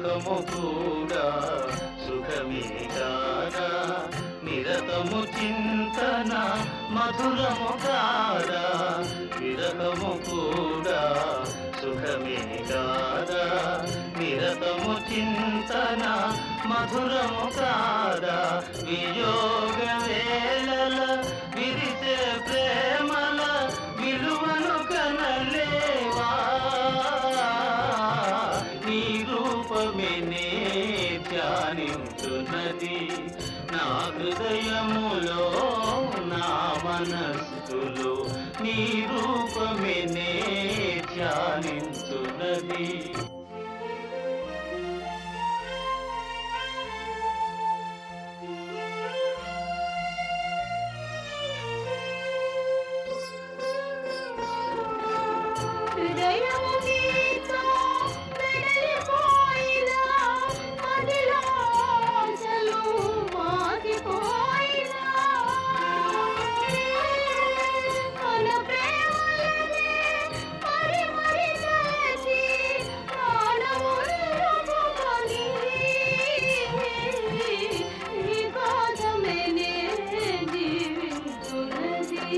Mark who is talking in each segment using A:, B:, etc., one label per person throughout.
A: విరహము కూడా సుఖమే కాదా నిరతము చింతన మధురము కాదా విరహము కూడా సుఖమే కాదా నిరతము చింతన మధురము కాదా వియోగ వేళల విరిసే ప్రేమల విలువను కనలేవా నీ రూపమే నే ధ్యానించున్నది నా హృదయములో నా మనస్సులో నీ రూపమే నే ధ్యానించున్నది
B: హృదయము నీతో వెడలిపోయినా, మదిలో ఆశలు మాగిపోయినా. మన ప్రేమలనే మరి మరి తలచి ప్రాణములుకొని నీ కోసమే నే జీవించున్నది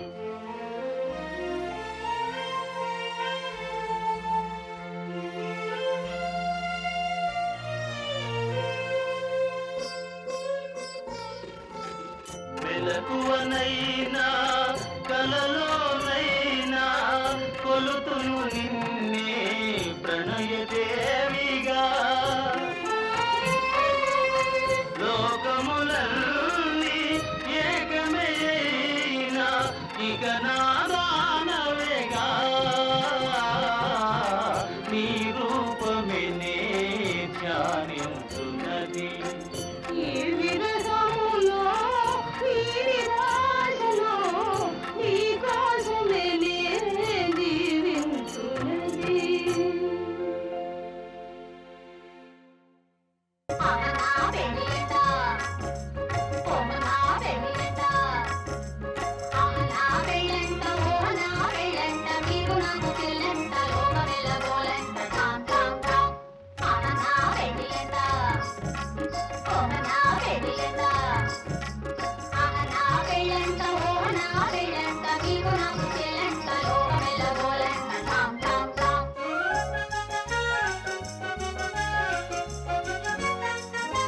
A: మెలకువనైనా కలలోనైనా కొలుతును నిన్నే ప్రణయదేవిగా లోకములన్నీ ఏకమైనా ఇక నాదానవేగా నీ రూపమే నే ధ్యానించున్నది
B: ఈ